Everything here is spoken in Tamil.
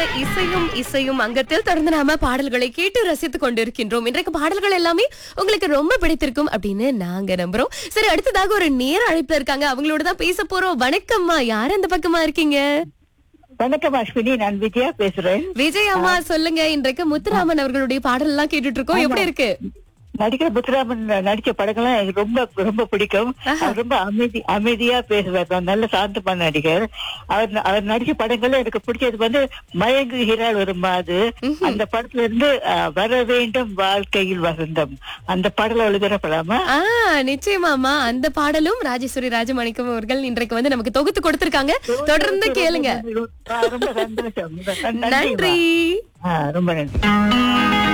இசையும் இசையும் அங்கத்தில் தொடர்ந்து நாம பாடல்களை கேட்டு ரசித்துக் கொண்டிருக்கின்றோம் இன்றைக்கு பாடல்கள் எல்லாமே உங்களுக்கு ரொம்ப பிடித்திருக்கும் அப்படின்னு நாங்க நம்புறோம் சரி அடுத்ததாக ஒரு நேர அழைப்புல இருக்காங்க அவங்களோட தான் பேச போறோம் வணக்கம்மா யார் அந்த பக்கமா இருக்கீங்க வணக்கம் அஸ்வினி நான் விஜயா பேசுறேன் விஜய் அம்மா சொல்லுங்க இன்றைக்கு முத்துராமன் அவர்களுடைய பாடல் எல்லாம் கேட்டுட்டு இருக்கோம் எப்படி இருக்கு நடிகர் முத்துராமன் நடிச்ச படங்கள்லாம் எனக்கு ரொம்ப ரொம்ப பிடிக்கும் அவர் ரொம்ப அமைதி அமைதியா பேசுவார் அவர் நல்ல சாந்தமான நடிகர் அவர் அவர் நடிச்ச படங்கள்ல எனக்கு பிடிச்சது வந்து மயங்குகிறாள் ஒரு மாது அந்த படத்துல இருந்து அஹ், வர வேண்டும் வாழ்க்கையில் வசந்தம் அந்த பாடல ஒழுகிறப்படாமா ஆ நிச்சயமாமா அந்த பாடலும் ராஜேஸ்வரி ராஜமாணிக்கம் அவர்கள் இன்றைக்கு வந்து நமக்கு தொகுத்து கொடுத்திருக்காங்க தொடர்ந்து கேளுங்க ரொம்ப சந்தோஷம் நன்றி ஆ, ரொம்ப நன்றி